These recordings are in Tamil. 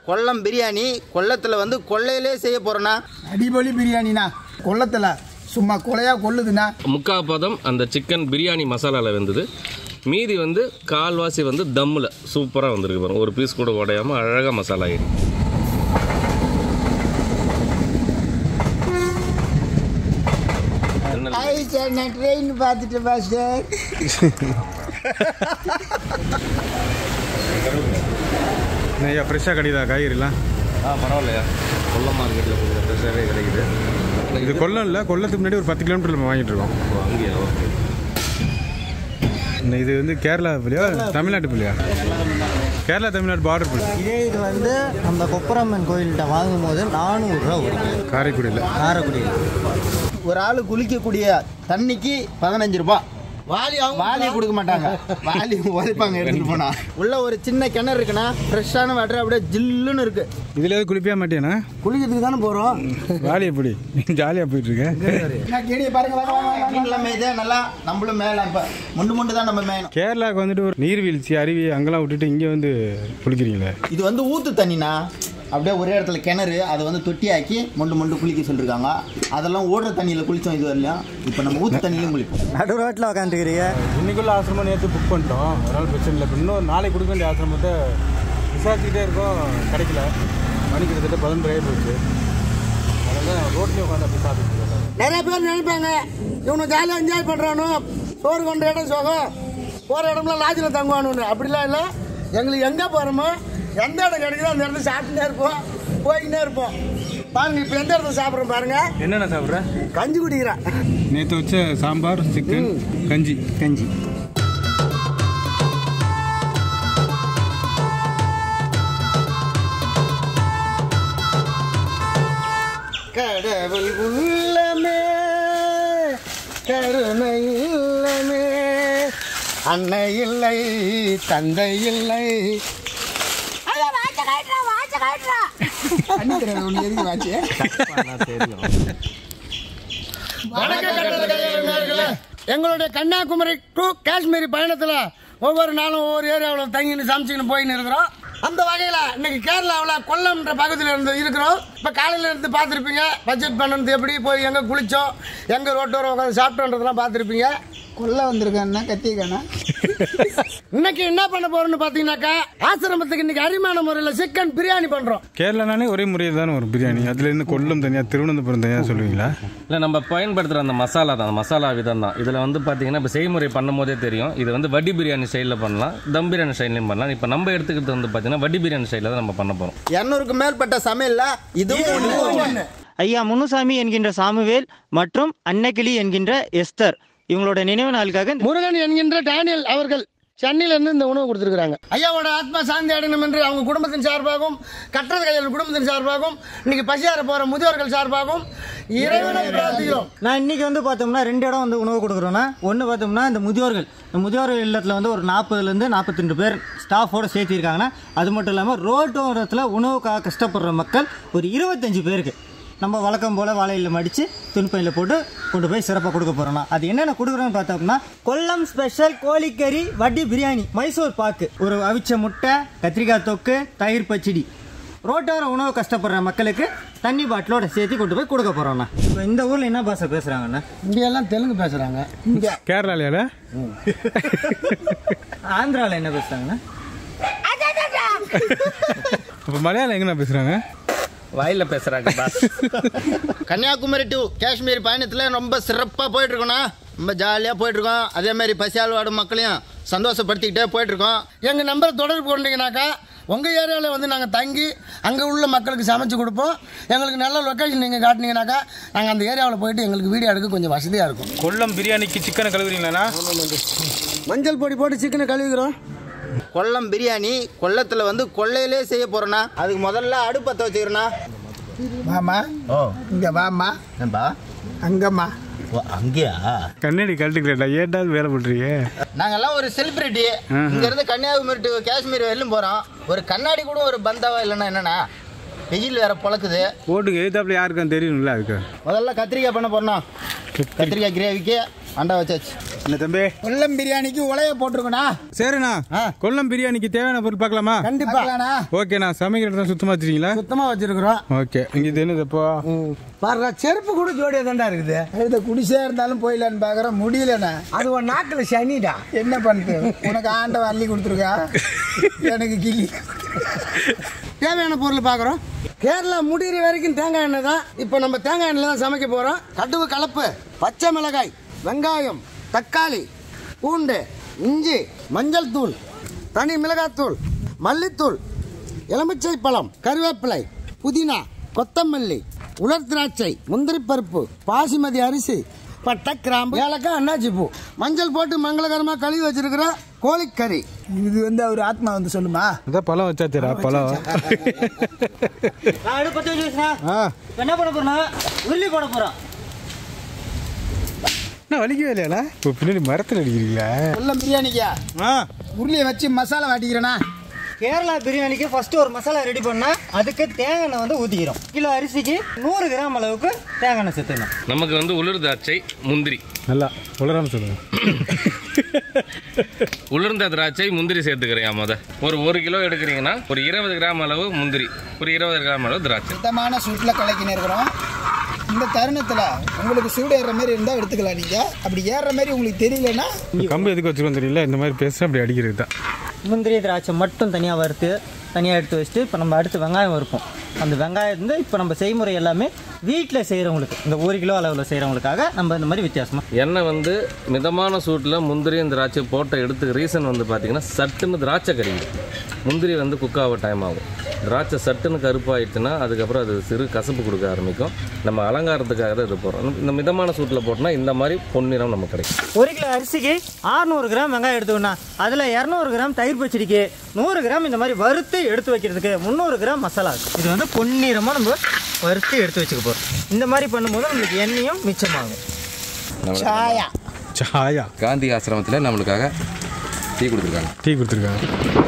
கொல்லம் பிரியாணி கொல்லத்தில் வந்து கொள்ளையிலே செய்ய போகிறோண்ணா அடிபொலி பிரியாணிண்ணா கொல்லத்தில் சும்மா கொலையாக கொல்லுதுண்ணா முக்கால் பதம் அந்த சிக்கன் பிரியாணி மசாலாவில் வெந்தது மீதி வந்து கால்வாசி வந்து தம்மில் சூப்பராக வந்திருக்கு பாருங்க ஒரு பீஸ் கூட உடையாமல் அழகாக மசாலா ஆகிடும் ஐ சார் நான் ட்ரெயின் பார்த்துட்டு பாஸ்டர் ஐயா ஃப்ரெஷ்ஷாக கிடைக்குதா காய்கறிலாம் ஆ பரவாயில்லையா கொல்லம் மார்க்கெட்டில் கொஞ்சம் ஃப்ரெஷ்ஷாகவே கிடைக்குது இது கொல்லம் இல்லை கொல்லத்துக்கு முன்னாடி ஒரு பத்து கிலோமீட்டர் நம்ம வாங்கிட்டு இருக்கோம் ஓ, அங்கேயா ஓகே இந்த இது வந்து கேரளா புள்ளியா தமிழ்நாட்டு புள்ளியா கேரளா தமிழ்நாடு பார்டர் புள்ளி இதே இது வந்து நம்ம கொப்பரம்மன் கோயில்கிட்ட வாங்கும்போது நானூறுரூவா ஒரு கிலோ காரைக்குடியில் காரைக்குடியில் ஒரு ஆள் குளிக்கக்கூடிய தண்ணிக்கு பதினஞ்சு ரூபாய் வாலி வாலி கொடுக்க மாட்டாங்க வாலி உழைப்பாங்க எடுத்துட்டு போனா உள்ள ஒரு சின்ன கிணறு இருக்குண்ணா ஃப்ரெஷ்ஷான வாட்டர் அப்படியே ஜில்லுன்னு இருக்கு இதில் எதுவும் குளிப்பியா மாட்டியாண்ணா குளிக்கிறதுக்கு தானே போகிறோம் வாலி எப்படி ஜாலியாக போயிட்டு இருக்க நான் கேடியை பாருங்க வாங்க, வாங்க, வாங்க. மீன்லாம் மேய்தே நல்லா நம்மளும் மேலாம் இப்போ முண்டு முண்டு தான் நம்ம மேயணும் கேரளாவுக்கு வந்துட்டு ஒரு நீர்வீழ்ச்சி அருவி அங்கெல்லாம் விட்டுட்டு இங்கே வந்து குளிக்கிறீங்களே இது வந்து ஊத்து தண்ணிண்ணா அப்படியே ஒரே இடத்துல கிணறு அதை வந்து தொட்டியாக்கி மொண்டு மொண்டு குளிக்க சொல்லியிருக்காங்க அதெல்லாம் ஓடுற தண்ணியில் குளித்தோம் இது வரலையும் இப்போ நம்ம ஊத்து தண்ணியிலும் குளிப்போம் நடு ரோட்டில் உக்காந்துக்கிறீங்க இன்னைக்குள்ள ஆசிரமம் நேற்று புக் பண்ணிட்டோம் அதனால பிரச்சனை இல்லை இப்போ இன்னும் நாளைக்கு கொடுக்க வேண்டிய ஆசிரமத்தை விசாரிச்சுக்கிட்டே இருக்கோம் கிடைக்கல மணி கிட்டத்தட்ட பதினொன்று ஆகி போச்சு அதனால ரோட்லேயே உட்காந்து அப்படி சாப்பிட்டு நிறைய பேர் நினைப்பாங்க இவனு ஜாலியாக என்ஜாய் பண்ணுறானு சோறு கொண்ட இடம் சோகம் போகிற இடம்லாம் லாட்ஜில் தங்குவானு அப்படிலாம் இல்லை எங்களுக்கு எங்கே போகிறோமோ எந்த இடம் கிடைக்குதோ அந்த இடத்துல சாப்பிட்டுட்டே இருப்போம் போய்கிட்டே இருப்போம் பாருங்க இப்போ எந்த இடத்துல சாப்பிட்றோம் பாருங்க என்னென்ன சாப்பிட்ற கஞ்சி குடிக்கிறேன் நேற்று வச்ச சாம்பார் சிக்கன் கஞ்சி கஞ்சி கடவுள் உள்ளமே கருணை இல்லமே அன்னை இல்லை தந்தை இல்லை எங்களுடைய கன்னியாகுமரி டு காஷ்மீரி பயணத்தில் ஒவ்வொரு நாளும் ஒவ்வொரு ஏரியாவில் தங்கின்னு சமைச்சிக்கின்னு போயின்னு இருக்கிறோம் அந்த வகையில் இன்னைக்கு கேரளாவில் கொல்லம்ன்ற பகுதியில் இருந்து இருக்கிறோம் இப்போ காலையில் இருந்து பார்த்துருப்பீங்க பட்ஜெட் பண்ணது எப்படி போய் எங்கே குளித்தோம் எங்கே ரோட்டோரம் உட்காந்து சாப்பிட்டோன்றதெல்லாம் பார்த்துருப்பீங்க கொல்ல வந்திருக்கான்னா கத்திக்கானா இன்னைக்கு என்ன பண்ண போறோம்னு பார்த்தீங்கன்னாக்கா ஆசிரமத்துக்கு இன்னைக்கு அரிமான முறையில் சிக்கன் பிரியாணி பண்ணுறோம் கேரளானாலே ஒரே முறையில் தானே வரும் பிரியாணி அதுலேருந்து கொல்லம் தனியாக திருவனந்தபுரம் தனியாக சொல்லுவீங்களா இல்லை நம்ம பயன்படுத்துகிற அந்த மசாலா தான் அந்த மசாலா விதம் தான் இதில் வந்து பார்த்தீங்கன்னா இப்போ செய்முறை பண்ணும் போதே தெரியும் இது வந்து வட்டி பிரியாணி ஸ்டைலில் பண்ணலாம் தம் பிரியாணி ஸ்டைல்லையும் பண்ணலாம் இப்போ நம்ம எடுத்துக்கிறது வந்து பார்த்தீங்கன்னா வட்டி பிரியாணி ஸ்டைலில் தான் நம்ம பண்ண போகிறோம் இரநூறுக்கு மேற்பட்ட சமையல்ல இதுவும் ஒண்ணு. ஐயா முனுசாமி என்கின்ற சாமுவேல் மற்றும் அன்னக்கிளி என்கின்ற எஸ்தர் இவங்களோட நினைவு நாளுக்காக இந்த முருகன் என்கின்ற டேனியல் அவர்கள் சென்னையில இருந்து இந்த உணவு கொடுத்துருக்காங்க ஐயாவோட ஆத்மா சாந்தி அடையணும் என்று அவங்க குடும்பத்தின் சார்பாகவும் கட்டது கையில் குடும்பத்தின் சார்பாகவும் இன்னைக்கு பசியார போற முதியோர்கள் சார்பாகவும் இறைவனை பிரார்த்திக்கிறோம் நான் இன்னைக்கு வந்து பார்த்தோம்னா ரெண்டு இடம் வந்து உணவு கொடுக்குறோன்னா ஒன்று பார்த்தோம்னா இந்த முதியோர்கள் இந்த முதியோர்கள் இல்லத்தில் வந்து ஒரு நாற்பதுலேருந்து நாற்பத்தி ரெண்டு பேர் ஸ்டாஃபோடு சேர்த்திருக்காங்கன்னா அது மட்டும் இல்லாமல் ரோட்டோரத்தில் உணவுக்காக கஷ்டப்படுற மக்கள் ஒரு இருபத்தஞ்சு பேருக்கு நம்ம வழக்கம் போல் வாழையில் மடித்து துணிப்பையில் போட்டு கொண்டு போய் சிறப்பாக கொடுக்க போகிறோம்னா அது என்னென்ன கொடுக்குறோன்னு பார்த்தோம்னா கொல்லம் ஸ்பெஷல் கோழிக்கறி வட்டி பிரியாணி மைசூர் பாக்கு ஒரு அவிச்ச முட்டை கத்திரிக்காய் தொக்கு தயிர் பச்சடி ரோட்டோர உணவு கஷ்டப்படுற மக்களுக்கு தண்ணி பாட்டிலோட சேர்த்து கொண்டு போய் கொடுக்க போகிறோம்ண்ணா இப்போ இந்த ஊரில் என்ன பாஷை பேசுகிறாங்கண்ணா இங்கெல்லாம் தெலுங்கு பேசுறாங்க இங்க கேரளாலையால ஆந்திராவில் என்ன பேசுகிறாங்கண்ணா அப்போ மலையாளம் எங்கண்ணா பேசுகிறாங்க வாயில் பேசுகிறாங்க பாஸ் கன்னியாகுமரி டு காஷ்மீர் பயணத்தில் ரொம்ப சிறப்பாக போயிட்டு இருக்கோண்ணா ரொம்ப ஜாலியாக போயிட்டு இருக்கோம் அதே மாதிரி பசியால் வாடும் மக்களையும் சந்தோஷப்படுத்திக்கிட்டே போயிட்டு இருக்கோம் எங்க நம்பரை தொடர்பு கொண்டீங்கன்னாக்கா உங்க ஏரியாவில் வந்து நாங்கள் தங்கி அங்கே உள்ள மக்களுக்கு சமைச்சு கொடுப்போம் எங்களுக்கு நல்ல லொக்கேஷன் நீங்கள் காட்டினீங்கன்னாக்கா நாங்கள் அந்த ஏரியாவில் போயிட்டு எங்களுக்கு வீடியோ எடுக்க கொஞ்சம் வசதியாக இருக்கும் கொல்லம் பிரியாணிக்கு சிக்கனை கழுவுறீங்களாண்ணா மஞ்சள் பொடி போட்டு சிக்கனை கழுவிக்கிறோம் கொல்லம் பிரியாணி கொல்லத்தில் வந்து கொள்ளையிலே செய்ய போகிறோண்ணா அதுக்கு முதல்ல அடுப்பத்தை வச்சுக்கிறோண்ணா வாமா ஓ இங்கே வாமா ஏன்பா அங்கம்மா ஓ அங்கேயா கண்ணாடி கழட்டுக்கிறேன்டா ஏட்டாவது வேலை பண்ணுறீங்க நாங்கெல்லாம் ஒரு செலிபிரிட்டி இங்கேருந்து கன்னியாகுமரி டு காஷ்மீர் வரையிலும் போகிறோம் ஒரு கண்ணாடி கூட ஒரு பந்தாவா இல்லைன்னா என்னண்ணா வெயில் வேற பொழக்குது ஓட்டுக்கு எழுத்தாப்புல யாருக்கும் தெரியணும்ல அதுக்கு முதல்ல கத்திரிக்காய் பண்ண போறோம் கத்திரிக்காய் கிரேவிக்கு அண்டா வச்சாச்சு என்ன தம்பி கொல்லம் பிரியாணிக்கு உலைய போட்டிருக்கோண்ணா சரிண்ணா கொல்லம் பிரியாணிக்கு தேவையான பொருள் பார்க்கலாமா கண்டிப்பா பார்க்கலாண்ணா ஓகேண்ணா சமைக்கிற இடத்துல சுத்தமாக வச்சிருக்கீங்களா சுத்தமா வச்சிருக்கிறோம் ஓகே இங்கே இது என்னது இப்போ பாருங்க செருப்பு கூட ஜோடியா தாண்டா இருக்குது இந்த குடிசையா இருந்தாலும் போயிடலான்னு பாக்குறேன் முடியலண்ணா அது ஒரு நாக்குல சனிடா என்ன பண்ணுறது உனக்கு ஆண்டவன் அள்ளி கொடுத்துருக்கா எனக்கு கிளி தேவையான பொருள் பார்க்குறோம் கேரளா முடிகிற வரைக்கும் தேங்காய் எண்ணெய் தான் இப்போ நம்ம தேங்காய் எண்ணெய் தான் சமைக்க போகிறோம் கடுகு கலப்பு பச்சை மிளகாய் வெங்காயம் தக்காளி பூண்டு இஞ்சி மஞ்சள் தூள் தனி மிளகாத்தூள் மல்லித்தூள் எலுமிச்சை பழம் கருவேப்பிலை புதினா கொத்தமல்லி உலர் திராட்சை முந்திரி பருப்பு பாசிமதி அரிசி பட்டை கிராம்பு ஏலக்காய் அன்னாச்சி பூ மஞ்சள் போட்டு மங்களகரமாக கழுவி வச்சிருக்கிற கோழிக்கறி இது வந்து அவர் ஆத்மா வந்து சொல்லுமா அதான் பழம் வச்சாச்சுடா பழம் நான் அடுப்பு பற்ற வச்சு வச்சுனா ஆ இப்போ என்ன பண்ண போறோம்னா உள்ளி போட போகிறோம் என்ன வலிக்கவே இல்லையாடா இப்போ பின்னாடி மரத்தில் அடிக்கிறீங்களா கொல்லம் பிரியாணிக்கா ஆ உருளையை வச்சு மசாலா வாட்டிக்கிறேண்ணா கேரளா பிரியாணிக்கு ஃபர்ஸ்ட் ஒரு மசாலா ரெடி பண்ணா அதுக்கு தேங்காய் எண்ணெய் வந்து ஊற்றிக்கிறோம் கிலோ அரிசிக்கு நூறு கிராம் அளவுக்கு தேங்காய் எண்ணெய் சேர்த்துக்கணும் நமக்கு வந்து உளுர் திராட்சை முந்திரி நல்லா உளராம சொல்லுங்க உலர்ந்த திராட்சை முந்திரி சேர்த்துக்கிறேன் முத ஒரு ஒரு கிலோ எடுக்கிறீங்கன்னா ஒரு இருபது கிராம் அளவு முந்திரி ஒரு இருபது கிராம் அளவு திராட்சை சுத்தமான சூட்டில் கலக்கின்னு இருக்கிறோம் இந்த தருணத்தில் உங்களுக்கு சூடு ஏறுற மாதிரி இருந்தால் எடுத்துக்கலாம் நீங்கள் அப்படி ஏறுற மாதிரி உங்களுக்கு தெரியலன்னா கம்பு எதுக்கு வச்சுருக்கோம் தெரியல இந்த மாதிரி பேச அப்படி அடிக்கிறது தான் முந்திரி திராட்சை மட்டும் தனியாக வறுத்து தனியாக எடுத்து வச்சுட்டு இப்போ நம்ம அடுத்து வெங்காயம் வறுப்போம் அந்த வெங்காயம் வந்து இப்போ நம்ம செய்முறை எல்லாமே வீட்டில் செய்கிறவங்களுக்கு இந்த ஒரு கிலோ அளவில் செய்கிறவங்களுக்காக நம்ம இந்த மாதிரி வித்தியாசமாக எண்ணெய் வந்து மிதமான சூட்டில் முந்திரியும் திராட்சை போட்ட எடுத்துக்க ரீசன் வந்து பார்த்தீங்கன்னா சட்டுன்னு திராட்சை கறிக்கும் முந்திரி வந்து குக் ஆக டைம் ஆகும் திராட்சை சட்டுன்னு கருப்பாயிடுச்சுன்னா அதுக்கப்புறம் அது சிறு கசப்பு கொடுக்க ஆரம்பிக்கும் நம்ம அலங்காரத்துக்காக தான் இது போடுறோம் இந்த மிதமான சூட்டில் போட்டோம்னா இந்த மாதிரி பொன்னிறம் நமக்கு கிடைக்கும் ஒரு கிலோ அரிசிக்கு 600 கிராம் வெங்காயம் எடுத்துக்கணும் அதில் இரநூறு கிராம் தயிர் பச்சடிக்கு நூறு கிராம் இந்த மாதிரி வறுத்து எடுத்து வைக்கிறதுக்கு முந்நூறு கிராம் மசாலா இருக்கு. இது வந்து பொன்னிறமாக நம்ம வறுத்து எடுத்து வச்சுக்க போகிறோம் இந்த மாதிரி பண்ணும்போது நம்மளுக்கு எண்ணெயும் மிச்சமாகும் சாயா சாயா காந்தி ஆசிரமத்தில் நம்மளுக்காக டீ கொடுத்துருக்காங்க டீ கொடுத்துருக்காங்க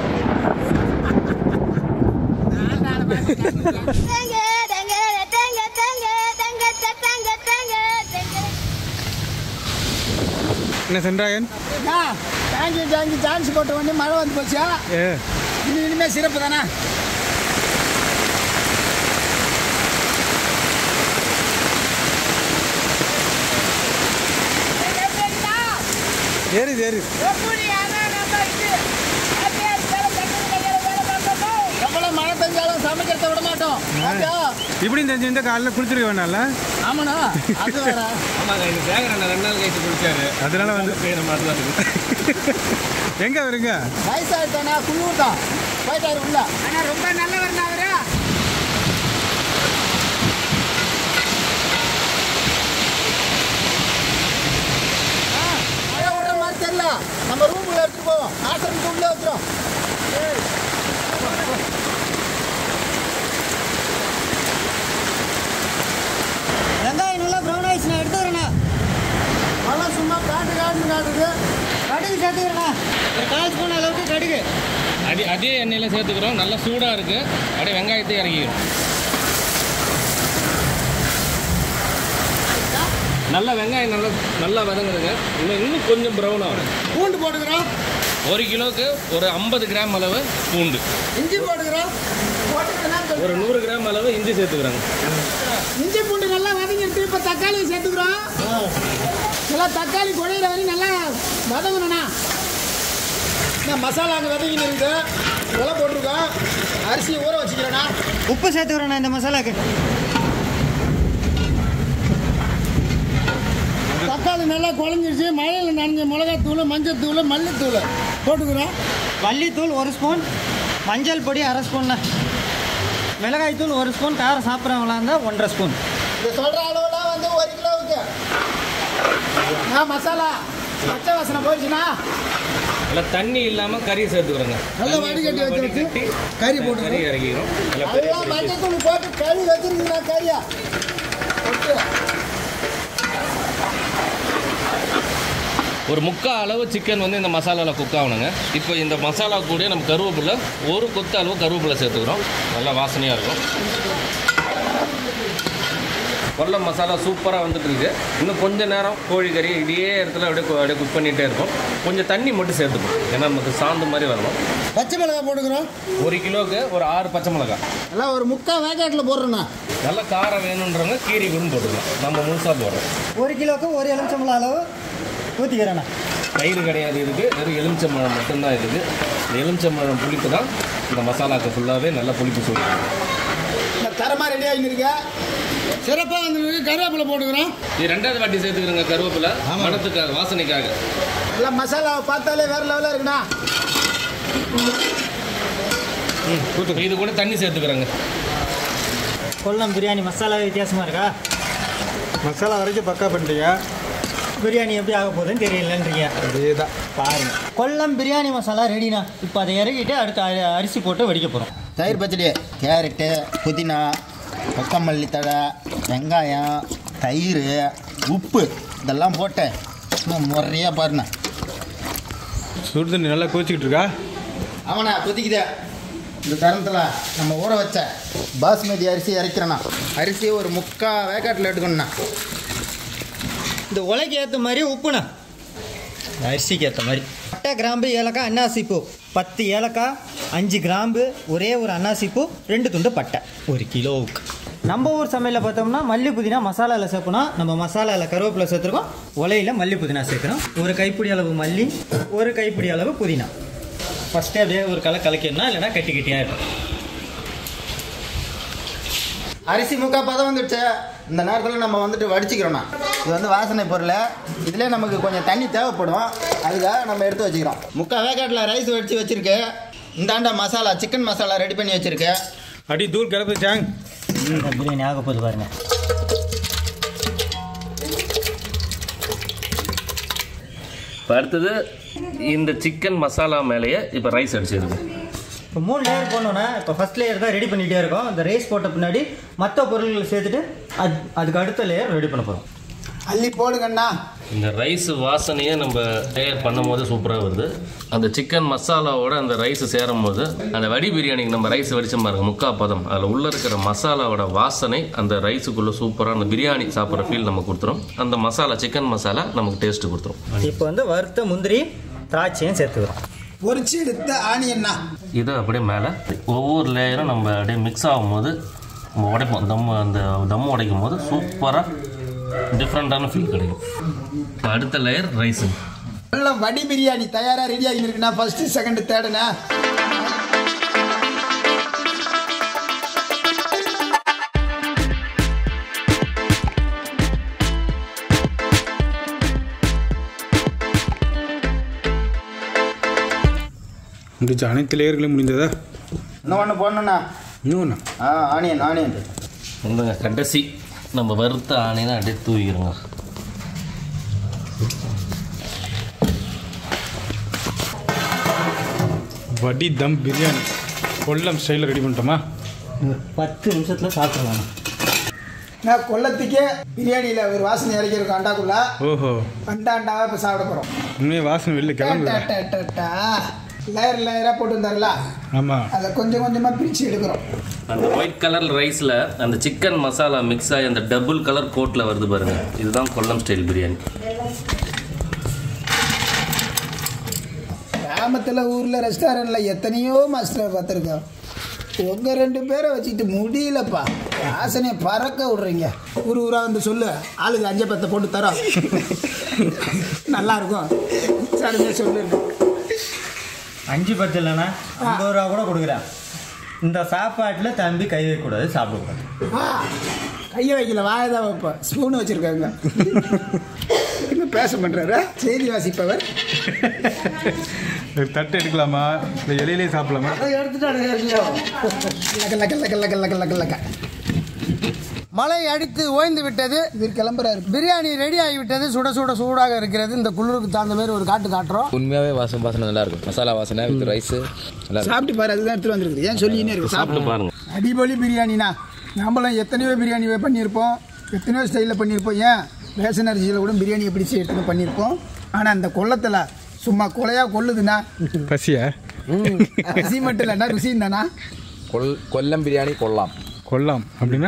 தங்க தங்க தங்க தங்க தங்க தங்க தங்க தங்க என்ன சென்றாயன் தேங்க்யூ தேங்க்யூ சான்ஸ் போட்ட உடனே மழை வந்து போச்சா ஏ இது இனிமேல் சிறப்பு தானே ஏறு ஏறு எவ்வளோ மழை பெஞ்சாலும் சமைக்கிறத விட மாட்டோம் பாத்தியா? இப்படி தெரிஞ்சிருந்தா காலையில் குளிச்சிருக்க வேணாம்ல ஆமாண்ணா அது வேற ஆமாங்க இந்த சேகர் ரெண்டு நாள் கழிச்சு குடிச்சாரு அதனால வந்து செய்கிற மாதிரி தான் இருக்குது எங்கே வருங்க வயசாயிட்டானா குளிர் தான் போயிட்டாரு உள்ள ஆனால் ரொம்ப நல்லவர் அவரு ஆ, மழை விடுற மாதிரி தெரியல நம்ம ரூமுக்குள்ள எடுத்துட்டு போவோம் ஆசிரமத்துக்கு உள்ள வச்சிரும் வெங்காயம் நல்லா ப்ரௌன் ஆயிடுச்சு நான் எடுத்துக்கிறேண்ணா மழை சும்மா காட்டு காட்டு காட்டுது கடுகு சேர்த்துக்கிறேண்ணா ஒரு கால் ஸ்பூன் அளவுக்கு கடுகு அதே அதே எண்ணெயில் சேர்த்துக்கிறோம் நல்லா சூடாக இருக்குது அப்படியே வெங்காயத்தை இறக்கிக்கிறோம் நல்லா வெங்காயம் நல்லா நல்லா வதங்குதுங்க இன்னும் இன்னும் கொஞ்சம் ப்ரௌன் ஆகும் பூண்டு போட்டுக்கிறோம் ஒரு கிலோவுக்கு ஒரு ஐம்பது கிராம் அளவு பூண்டு இஞ்சி போட்டுக்கிறோம் ஒரு நூறு கிராம் அளவு இஞ்சி சேர்த்துக்கிறாங்க இஞ்சி பூண்டு நல்லா வதங்கிட்டு இப்போ தக்காளி சேர்த்துக்கிறோம் நல்லா தக்காளி குழையிற வரையும் நல்லா வதங்கணும்ண்ணா நான் மசாலா அங்கே வதங்கின்னு இருக்கு உலை போட்டிருக்கோம் அரிசியை ஊற வச்சுக்கிறேண்ணா உப்பு சேர்த்துக்கிறேண்ணா இந்த மசாலாக்கு தக்காளி நல்லா குழஞ்சிருச்சு மழையில் நனைஞ்ச மிளகாத்தூள் மஞ்சத்தூள் மல்லித்தூள் போட்டுக்கிறோம் மல்லித்தூள் ஒரு ஸ்பூன் மஞ்சள் பொடி அரை ஸ்பூன்ண்ணா மிளகாய் தூள் ஒரு ஸ்பூன் காரம் சாப்பிட்றவங்களா இருந்தால் ஒன்றரை ஸ்பூன் இது சொல்கிற அளவுலாம் வந்து ஒரு கிலோவுக்கு ஆ மசாலா பச்சை வாசனை போயிடுச்சுண்ணா நல்லா தண்ணி இல்லாமல் கறி சேர்த்துக்கிறோங்க நல்லா வடிகட்டி வச்சிருக்கு கறி போட்டுக்கிறோம் கறி இறக்கிக்கிறோம் நல்லா பெரிய எல்லாம் மஞ்சத்தூள் போட்டு கறி வச்சிருக்கீங்களா கறியா போட்டு ஒரு முக்கால் அளவு சிக்கன் வந்து இந்த மசாலாவில் குக் ஆகணுங்க இப்போ இந்த மசாலா கூட நம்ம கருவேப்பிலை ஒரு கொத்து அளவு கருவேப்பிலை சேர்த்துக்கிறோம் நல்லா வாசனையாக இருக்கும் கொல்லம் மசாலா சூப்பராக வந்துட்டு இருக்கு இன்னும் கொஞ்ச நேரம் கோழிக்கறி இதே இடத்துல அப்படியே கு- அப்படியே குக் பண்ணிகிட்டே இருக்கும் கொஞ்சம் தண்ணி மட்டும் சேர்த்துப்போம் ஏன்னா நமக்கு சாந்து மாதிரி வரணும் பச்சை மிளகாய் போட்டுக்கிறோம் ஒரு கிலோவுக்கு ஒரு ஆறு பச்சை மிளகாய் எல்லாம் ஒரு முக்கால் வேக்காட்டில் போடுறேண்ணா நல்ல காரம் வேணுன்றவங்க கீரி கூட போட்டுக்கலாம் நம்ம முழுசாக போடுறோம் ஒரு கிலோவுக்கு ஒரு எலுமிச்சம்பழம் அளவு ஊற்றிக்கிறேண்ணா தயிர் கிடையாது இதுக்கு வெறும் எலுமிச்சம்பழம் மட்டும்தான் இதுக்கு இந்த எலுமிச்சம்பழம் புளிப்பு தான் இந்த மசாலாக்கு ஃபுல்லாகவே நல்ல புளிப்பு சொல்லுவோம் இந்த தரமாக ரெடி ஆகிருக்க சிறப்பாக வந்து கருவேப்பிலை போட்டுக்கிறோம் இது ரெண்டாவது வாட்டி சேர்த்துக்கிறோங்க கருவேப்பிலை மணத்துக்காக வாசனைக்காக எல்லாம் மசாலாவை பார்த்தாலே வேறு லெவலாக இருக்குண்ணா இது கூட தண்ணி சேர்த்துக்கிறோங்க கொல்லம் பிரியாணி மசாலா வித்தியாசமாக இருக்கா மசாலா வரைக்கும் பக்கா பண்ணிட்டீங்க பிரியாணி எப்படி ஆக போகுதுன்னு தெரியலன்றீங்க அதே தான் பாருங்க கொல்லம் பிரியாணி மசாலா ரெடிண்ணா இப்போ அதை இறக்கிட்டு அடுத்து அரி- அரிசி போட்டு வடிக்க போகிறோம் தயிர் பச்சடி கேரட்டு புதினா கொத்தமல்லி தழை வெங்காயம் தயிர் உப்பு இதெல்லாம் போட்டேன் சும்மா முறையாக பாருண்ணா சுடு தண்ணி நல்லா கொதிச்சுக்கிட்டு இருக்கா அவனா கொதிக்குதே இந்த தருணத்தில் நம்ம ஊற வச்ச பாஸ்மதி அரிசி இறக்கிறேண்ணா அரிசி ஒரு முக்கா வேக்காட்டில் எடுக்கணுண்ணா இந்த உலைக்கு ஏற்ற மாதிரி உப்புண்ணா அரிசிக்கு ஏற்ற மாதிரி பட்டை கிராம்பு ஏலக்காய் அன்னாசி பூ பத்து ஏலக்காய் அஞ்சு கிராம்பு ஒரே ஒரு அன்னாசி பூ ரெண்டு துண்டு பட்டை ஒரு கிலோவுக்கு நம்ம ஊர் சமையலில் பார்த்தோம்னா மல்லி புதினா மசாலாவில் சேர்க்கணும் நம்ம மசாலாவில் கருவேப்பிலை சேர்த்துருக்கோம் உலையில் மல்லி புதினா சேர்க்குறோம் ஒரு கைப்பிடி அளவு மல்லி ஒரு கைப்பிடி அளவு புதினா ஃபஸ்ட்டே அப்படியே ஒரு கலை கலக்கிடணும் இல்லைன்னா கட்டி கட்டியாக இருக்கும் அரிசி முக்கா பதம் வந்துடுச்சு இந்த நேரத்தில் நம்ம வந்துட்டு வடிச்சுக்கிறோண்ணா இது வந்து வாசனை பொருள் இதிலே நமக்கு கொஞ்சம் தண்ணி தேவைப்படும் அதுக்காக நம்ம எடுத்து வச்சுக்கிறோம் முக்கா வேக்காட்டில் ரைஸ் வடித்து வச்சுருக்கு இந்தாண்ட மசாலா சிக்கன் மசாலா ரெடி பண்ணி வச்சுருக்கு அடி தூள் கிளப்பு சாங் பிரியாணி ஆக போகுது பாருங்க இப்போ அடுத்தது இந்த சிக்கன் மசாலா மேலேயே இப்போ ரைஸ் அடிச்சிருக்கு இப்போ மூணு லேயர் போடணுன்னா இப்போ ஃபஸ்ட் லேயர் தான் ரெடி பண்ணிகிட்டே இருக்கோம் இந்த ரைஸ் போட்ட பின்னாடி மற்ற பொருட்களை சேர்த்துட்டு அது அதுக்கு அடுத்த லேயர் ரெடி பண்ண போகிறோம் அள்ளி போடுங்கண்ணா இந்த ரைஸ் வாசனையே நம்ம தயார் பண்ணும் போது சூப்பராக வருது அந்த சிக்கன் மசாலாவோட அந்த ரைஸ் சேரும் போது அந்த வடி பிரியாணிக்கு நம்ம ரைஸ் வடிச்சோம் பாருங்க முக்கா பதம் அதில் உள்ள இருக்கிற மசாலாவோட வாசனை அந்த ரைஸுக்குள்ள சூப்பராக அந்த பிரியாணி சாப்பிட்ற ஃபீல் நமக்கு கொடுத்துரும் அந்த மசாலா சிக்கன் மசாலா நமக்கு டேஸ்ட் கொடுத்துரும் இப்போ வந்து வறுத்த முந்திரி திராட்சையும் சேர்த்துக்கிறோம் பொரிச்சு எடுத்த ஆனியண்ணா இது அப்படியே மேலே ஒவ்வொரு லேயரும் நம்ம அப்படியே மிக்ஸ் ஆகும்போது நம்ம உடைப்போம் தம் அந்த தம் உடைக்கும் போது சூப்பராக டிஃப்ரெண்ட்டான ஃபீல் கிடைக்கும் இப்போ அடுத்த லேயர் ரைஸு நல்ல வடி பிரியாணி தயாராக ரெடி ஆகிருக்குண்ணா ஃபஸ்ட்டு செகண்ட் தேர்டுண்ணா முடிஞ்ச அனைத்து லேயர்களும் முடிந்ததா இன்னும் ஒன்று போடணுண்ணா இன்னொன்று ஆ ஆனியன் ஆனியன் இந்தங்க கடைசி நம்ம வறுத்த ஆணையை அப்படியே தூவிக்கிறோங்க வடி தம் பிரியாணி கொல்லம் ஸ்டைலில் ரெடி பண்ணிட்டோமா ஒரு பத்து நிமிஷத்தில் சாப்பிட்றலாம் நான் கொல்லத்துக்கே பிரியாணியில் ஒரு வாசனை இறக்கிருக்கோம் அண்டாக்குள்ள ஓஹோ அண்டா அண்டாவாக இப்போ சாப்பிட போகிறோம் உண்மையே வாசனை வெளில கிளம்புது லேயர் லேயராக போட்டு வந்தார்ல ஆமாம் அதை கொஞ்சம் கொஞ்சமாக பிரித்து எடுக்கிறோம் அந்த ஒயிட் கலர் ரைஸில் அந்த சிக்கன் மசாலா மிக்ஸ் ஆகி அந்த டபுள் கலர் கோட்டில் வருது பாருங்க இதுதான் கொல்லம் ஸ்டைல் பிரியாணி கிராமத்தில் ஊரில் ரெஸ்டாரண்ட்டில் எத்தனையோ மாஸ்டர் பார்த்துருக்கோம் உங்கள் ரெண்டு பேரை வச்சுக்கிட்டு முடியலப்பா வாசனையை பறக்க விட்றீங்க ஊர் ஊராக வந்து சொல்லு ஆளுக்கு அஞ்சு பத்தை போட்டு தரோம் நல்லா இருக்கும் சரிங்க சொல்லு அஞ்சு பத்து இல்லைண்ணா ஐம்பது ரூபா கூட கொடுக்குறேன் இந்த சாப்பாட்டில் தம்பி கை வைக்கக்கூடாது சாப்பிடக்கூடாது ஆ கையை வைக்கல வாயை தான் வைப்பேன் ஸ்பூன் வச்சுருக்காங்க இன்னும் பேச பண்ணுறாரு செய்தி வாசிப்பவர் ஒரு தட்டு எடுக்கலாமா இல்லை இலையிலே சாப்பிடலாமா லக்க லக்க லக்க லக்க லக்க லக்க லக்க மழை அடித்து ஓய்ந்து விட்டது இவர் கிளம்புறாரு பிரியாணி ரெடி ஆகிவிட்டது சுட சுட சூடாக இருக்கிறது இந்த குளிருக்கு தகுந்த மாதிரி ஒரு காட்டு காட்டுறோம் உண்மையாகவே வாசம் வாசனை நல்லா இருக்கும் மசாலா வாசனை வித் ரைஸு நல்லா இருக்கும் சாப்பிட்டு பாரு அதுதான் எடுத்துட்டு வந்துருக்குது ஏன் சொல்லினே இருக்கு சாப்பிட்டு பாருங்க அடிபொலி பிரியாணினா நம்மளும் எத்தனையோ பிரியாணி பண்ணியிருப்போம் எத்தனையோ ஸ்டைலில் பண்ணியிருப்போம் ஏன் ரேஷன் அரிசியில் கூட பிரியாணி எப்படி செய்யறதுன்னு பண்ணியிருப்போம் ஆனால் அந்த கொள்ளத்தில் சும்மா கொலையாக கொள்ளுதுண்ணா பசியா ருசி மட்டும் இல்லைண்ணா ருசி தானா கொல் கொல்லம் பிரியாணி கொல்லாம் கொல்லாம் அப்படின்னா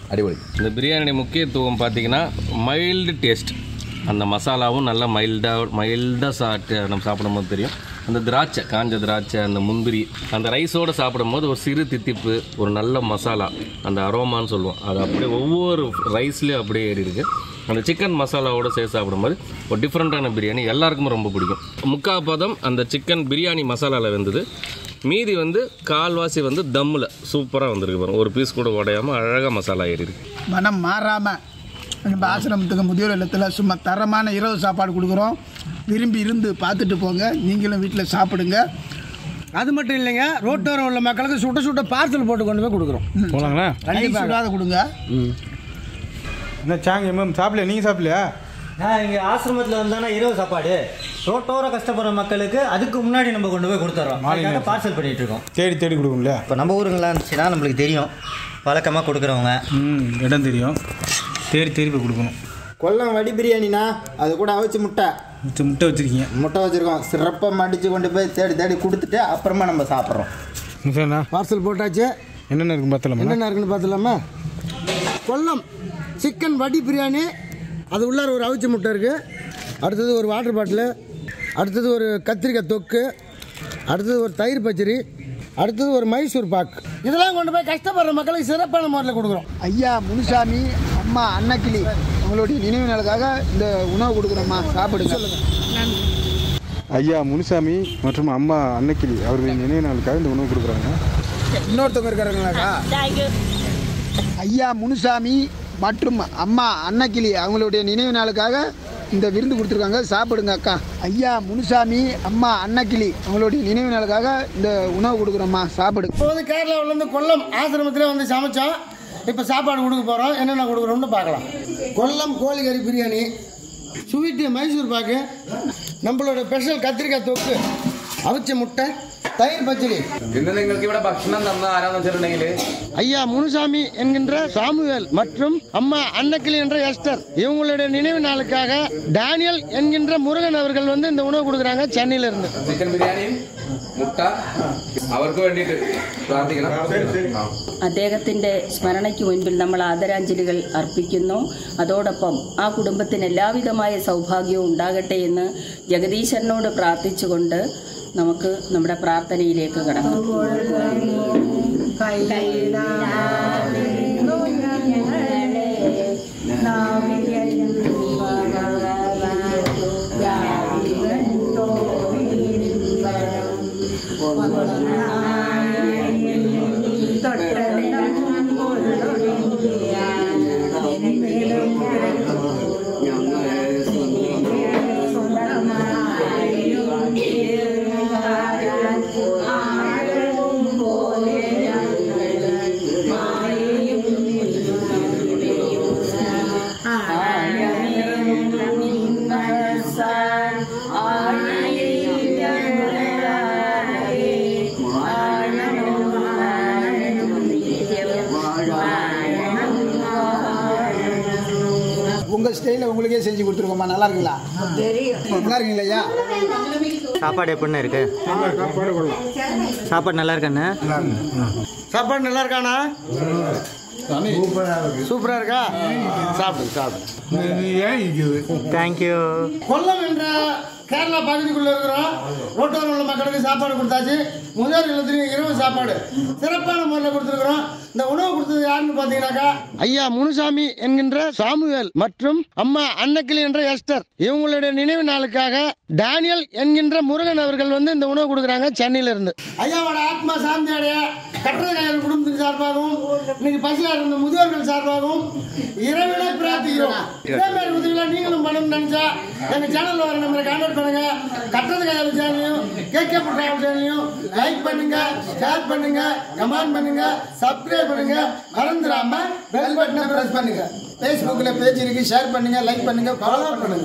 அடிப்பொலி இந்த பிரியாணி முக்கியத்துவம் பார்த்தீங்கன்னா மைல்டு டேஸ்ட் அந்த மசாலாவும் நல்லா மைல்டாக மைல்டாக சாப்பிட்டு நம்ம சாப்பிடும்போது தெரியும் அந்த திராட்சை காஞ்ச திராட்சை அந்த முந்திரி அந்த ரைஸோடு சாப்பிடும்போது ஒரு சிறு தித்திப்பு ஒரு நல்ல மசாலா அந்த அரோமான்னு சொல்லுவோம் அது அப்படியே ஒவ்வொரு ரைஸ்லேயும் அப்படியே ஏறி இருக்கு அந்த சிக்கன் மசாலாவோட சேர்த்து சாப்பிடும்போது ஒரு டிஃப்ரெண்ட்டான பிரியாணி எல்லாருக்குமே ரொம்ப பிடிக்கும் முக்கால் பதம் அந்த சிக்கன் பிரியாணி மசாலாவில் வெந்தது மீதி வந்து கால்வாசி வந்து தம்மில் சூப்பராக வந்திருக்கு பாருங்க ஒரு பீஸ் கூட உடையாமல் அழகாக மசாலா ஏறி இருக்கு மனம் மாறாமல் நம்ம ஆசிரமத்துக்கு முதியோர் இல்லத்தில் சும்மா தரமான இரவு சாப்பாடு கொடுக்குறோம் விரும்பி இருந்து பார்த்துட்டு போங்க நீங்களும் வீட்டில் சாப்பிடுங்க அது மட்டும் இல்லைங்க ரோட்டோரம் உள்ள மக்களுக்கு சுட்ட சுட்ட பார்சல் போட்டு கொண்டு போய் கொடுக்குறோம் போகலாங்களா கை சுடாத கொடுங்க என்ன சாங்க மேம் சாப்பிடலையா நீங்கள் சாப்பிடலையா நான் இங்கே ஆசிரமத்தில் வந்தானா இரவு சாப்பாடு ரோட்டோர கஷ்டப்படுற மக்களுக்கு அதுக்கு முன்னாடி நம்ம கொண்டு போய் கொடுத்துட்றோம் அதுக்காக பார்சல் பண்ணிட்டு இருக்கோம் தேடி தேடி கொடுக்கும்ல இப்போ நம்ம ஊருங்களா இருந்துச்சுன்னா நம்மளுக்கு தெரியும் வழக்கமாக கொடுக்குறவங்க ம் இடம் தெரியும் தேடி தேடி போய் கொடுக்கணும் கொல்லம் வடி பிரியாணினா அது கூட அவிச்சு முட்டை மிச்ச முட்டை வச்சுருக்கீங்க முட்டை வச்சுருக்கோம் சிறப்பாக மடித்து கொண்டு போய் தேடி தேடி கொடுத்துட்டு அப்புறமா நம்ம சாப்பிட்றோம் சரிண்ணா பார்சல் போட்டாச்சு என்னென்ன இருக்கும் பார்த்தலாமா என்னென்ன இருக்குன்னு பார்த்துலாமா கொல்லம் சிக்கன் வடி பிரியாணி அது உள்ளார ஒரு அவிச்ச முட்டை இருக்குது அடுத்தது ஒரு வாட்டர் பாட்டிலு அடுத்தது ஒரு கத்திரிக்காய் தொக்கு அடுத்தது ஒரு தயிர் பச்சடி அடுத்தது ஒரு மைசூர் பாக்கு இதெல்லாம் கொண்டு போய் கஷ்டப்படுற மக்களுக்கு சிறப்பான முறையில் கொடுக்குறோம் ஐயா முனுசாமி அம்மா அன்னக்கிளி உங்களுடைய நினைவு நாளுக்காக இந்த உணவு கொடுக்குறோம்மா சாப்பிடுங்க ஐயா முனுசாமி மற்றும் அம்மா அன்னக்கிளி அவர்களின் நினைவு நாளுக்காக இந்த உணவு கொடுக்குறாங்க இன்னொருத்தவங்க இருக்காருங்களாக்கா ஐயா முனுசாமி மற்றும் அம்மா அன்னக்கிளி அவங்களுடைய நினைவு நாளுக்காக இந்த விருந்து கொடுத்துருக்காங்க சாப்பிடுங்க அக்கா ஐயா முனுசாமி அம்மா அன்னக்கிளி அவங்களுடைய நினைவு நாளுக்காக இந்த உணவு கொடுக்குறோம்மா சாப்பிடுங்க இப்போ வந்து கேரளாவிலேருந்து கொல்லம் ஆசிரமத்திலே வந்து சமைச்சோம் இப்போ சாப்பாடு கொடுக்க போகிறோம் என்னென்ன கொடுக்குறோம்னு பார்க்கலாம் கொல்லம் கோழிக்கறி பிரியாணி ஸ்வீட்டு மைசூர் பாக்கு நம்மளோட ஸ்பெஷல் கத்திரிக்காய் தொக்கு அவிச்ச முட்டை தயிர் பச்சடி ഇന്ന് നിങ്ങൾക്ക് ഇവിടെ ഭക്ഷണം തന്ന ആരാന്ന് വെച്ചിട്ടുണ്ടെങ്കിൽ ஐயா முனுசாமி என்கின்ற சாமுவேல் மற்றும் அம்மா அன்னக்கிளி என்ற எஸ்டர் இவங்களுடைய நினைவு நாளுக்காக டேனியல் என்கின்ற முருகன் அவர்கள் வந்து இந்த உணவு கொடுக்குறாங்க சென்னையில இருந்து ചിക്കൻ ബിരിയാണിയും മുട്ട അവർക്ക് വേണ്ടിയിട്ട് പ്രാർത്ഥിക്കണം ആ. അദ്ദേഹത്തിൻ്റെ സ്മരണയ്ക്ക് മുൻപിൽ നമ്മൾ ആദരാഞ്ജലികൾ അർപ്പിക്കുന്നു അതോടൊപ്പം ആ കുടുംബത്തിന് എല്ലാവിധമായ സൗഭാഗ്യവും ഉണ്ടാകട്ടെ എന്ന് ജഗദീശനോട് പ്രാർത്ഥിച്ചുകൊണ്ട് നമുക്ക് നമ്മുടെ പ്രാർത്ഥനയിലേക്ക് കടക്കാം உங்கள் ஸ்டைலில் உங்களுக்கே செஞ்சு கொடுத்துருக்கோம்மா நல்லா இருக்குங்களா நல்லா இருக்குங்களா ஐயா சாப்பாடு எப்படின்னு இருக்கு சாப்பாடு நல்லா இருக்காண்ணே சாப்பாடு நல்லா இருக்கானா சூப்பரா இருக்கா சாப்பிடு சாப்பிடு தேங்க்யூ கொல்லம் என்ற கேரளா பகுதிக்குள்ள இருக்கிறோம் ரோட்டோரம் உள்ள மக்களுக்கு சாப்பாடு கொடுத்தாச்சு முதல் இல்லத்துலையும் இரவு சாப்பாடு சிறப்பான முறையில் கொடுத்துருக்குறோம் இந்த உணவு கொடுத்தது யாருன்னு பார்த்தீங்கன்னாக்கா ஐயா முனுசாமி என்கின்ற சாமுவேல் மற்றும் அம்மா அன்னக்கிளி என்ற எஸ்டர் இவங்களுடைய நினைவு நாளுக்காக டேனியல் என்கின்ற முருகன் அவர்கள் வந்து இந்த உணவு கொடுக்குறாங்க சென்னையில இருந்து ஐயாவோட ஆத்மா சாந்தி அடைய கட்டுரையாளர் குடும்பத்தின் சார்பாகவும் இன்னைக்கு பசியா இருந்த முதியோர்கள் சார்பாகவும் இரவிலே பிரார்த்திக்கிறோம் இதே மாதிரி உதவிகளை நீங்களும் பண்ணணும்னு நினைச்சா எங்க சேனல்ல வர நம்பரை கான்டாக்ட் பண்ணுங்க கட்டுறது கையாளர் சேனலையும் கேகே புட்ராவல் சேனலையும் லைக் பண்ணுங்க ஷேர் பண்ணுங்க கமெண்ட் பண்ணுங்க சப்ஸ்கிரைப் பண்ணுங்க மறந்துடாம பெல் பட்டனை பிரஸ் பண்ணுங்க ஃபேஸ்புக்கில் பேஜ் இருக்கு ஷேர் பண்ணுங்க லைக் பண்ணுங்க ஃபாலோ பண்ணுங்க